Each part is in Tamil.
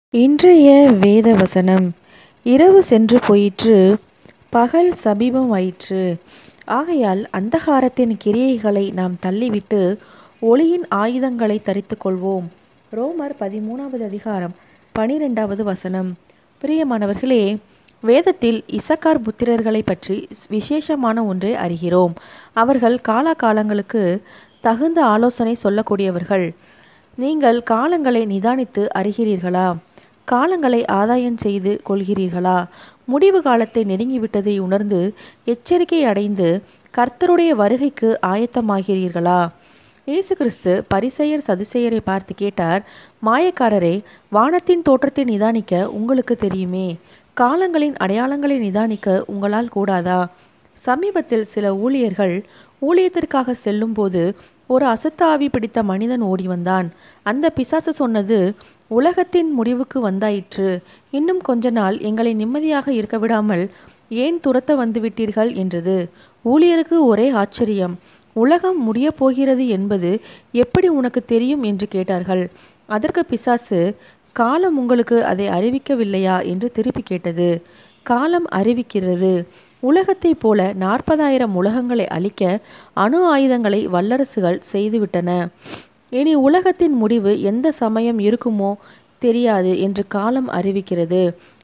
இன்றைய வேத வசனம் இரவு சென்று போயிற்று பகல் சமீபமாயிற்று ஆகையால் அந்தகாரத்தின் கிரியைகளை நாம் தள்ளிவிட்டு ஒளியின் ஆயுதங்களை தரித்து கொள்வோம் ரோமர் பதிமூணாவது அதிகாரம் பனிரெண்டாவது வசனம் பிரியமானவர்களே வேதத்தில் இசக்கார் புத்திரர்களை பற்றி விசேஷமான ஒன்றை அறிகிறோம் அவர்கள் காலாகாலங்களுக்கு தகுந்த ஆலோசனை சொல்லக்கூடியவர்கள் நீங்கள் காலங்களை நிதானித்து அறிகிறீர்களா காலங்களை ஆதாயம் செய்து கொள்கிறீர்களா முடிவு காலத்தை நெருங்கிவிட்டதை உணர்ந்து எச்சரிக்கை அடைந்து கர்த்தருடைய வருகைக்கு ஆயத்தமாகிறீர்களா இயேசு கிறிஸ்து பரிசெயர் சதுசெயரை பார்த்து கேட்டார் மாயக்காரரே வானத்தின் தோற்றத்தை நிதானிக்க உங்களுக்கு தெரியுமே காலங்களின் அடையாளங்களை நிதானிக்க உங்களால் கூடாதா சமீபத்தில் சில ஊழியர்கள் ஊழியத்திற்காக செல்லும்போது ஒரு அசுத்த ஆவி பிடித்த மனிதன் ஓடி வந்தான் அந்த பிசாசு சொன்னது உலகத்தின் முடிவுக்கு வந்தாயிற்று இன்னும் கொஞ்ச நாள் எங்களை நிம்மதியாக இருக்க விடாமல் ஏன் துரத்த வந்துவிட்டீர்கள் என்றது ஊழியருக்கு ஒரே ஆச்சரியம் உலகம் முடியப் போகிறது என்பது எப்படி உனக்கு தெரியும் என்று கேட்டார்கள் அதற்கு பிசாசு காலம் உங்களுக்கு அதை அறிவிக்கவில்லையா என்று திருப்பி கேட்டது காலம் அறிவிக்கிறது உலகத்தைப் போல நாற்பதாயிரம் உலகங்களை அழிக்க அணு ஆயுதங்களை வல்லரசுகள் செய்துவிட்டன இனி உலகத்தின் முடிவு எந்த சமயம் இருக்குமோ தெரியாது என்று காலம் அறிவிக்கிறது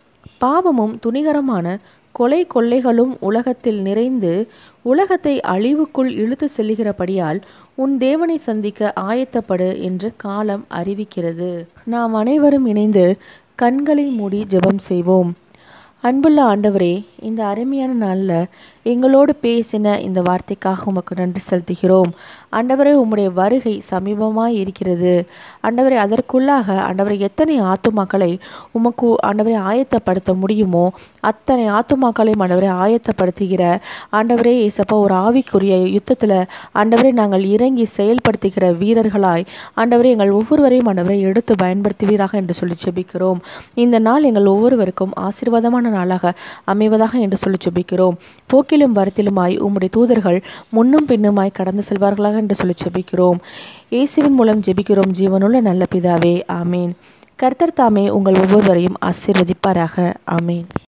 பாவமும் துணிகரமான கொலை கொள்ளைகளும் உலகத்தில் நிறைந்து உலகத்தை அழிவுக்குள் இழுத்து செல்லுகிறபடியால் உன் தேவனை சந்திக்க ஆயத்தப்படு என்று காலம் அறிவிக்கிறது நாம் அனைவரும் இணைந்து கண்களை மூடி ஜெபம் செய்வோம் அன்புள்ள ஆண்டவரே இந்த அருமையான நாளில் எங்களோடு பேசின இந்த வார்த்தைக்காக உமக்கு நன்றி செலுத்துகிறோம் ஆண்டவரே உம்முடைய வருகை சமீபமாக இருக்கிறது ஆண்டவரே அதற்குள்ளாக ஆண்டவரை எத்தனை ஆத்துமாக்களை உமக்கு ஆண்டவரை ஆயத்தப்படுத்த முடியுமோ அத்தனை ஆத்துமாக்களையும் ஆண்டவரை ஆயத்தப்படுத்துகிற ஆண்டவரே ஏசப்பா ஒரு ஆவிக்குரிய யுத்தத்தில் ஆண்டவரை நாங்கள் இறங்கி செயல்படுத்துகிற வீரர்களாய் ஆண்டவரே எங்கள் ஒவ்வொருவரையும் ஆண்டவரை எடுத்து பயன்படுத்துவீராக என்று சொல்லி செபிக்கிறோம் இந்த நாள் எங்கள் ஒவ்வொருவருக்கும் ஆசீர்வாதமான நாளாக அமைவதாக என்று சொல்லி செபிக்கிறோம் போக்கிலும் வரத்திலுமாய் உம்முடைய தூதர்கள் முன்னும் பின்னுமாய் கடந்து செல்வார்களாக என்று சொல்லி செபிக்கிறோம் இயேசுவின் மூலம் ஜெபிக்கிறோம் ஜீவனுள்ள நல்ல பிதாவே ஆமீன் கர்த்தர் தாமே உங்கள் ஒவ்வொருவரையும் ஆசீர்வதிப்பாராக ஆமீன்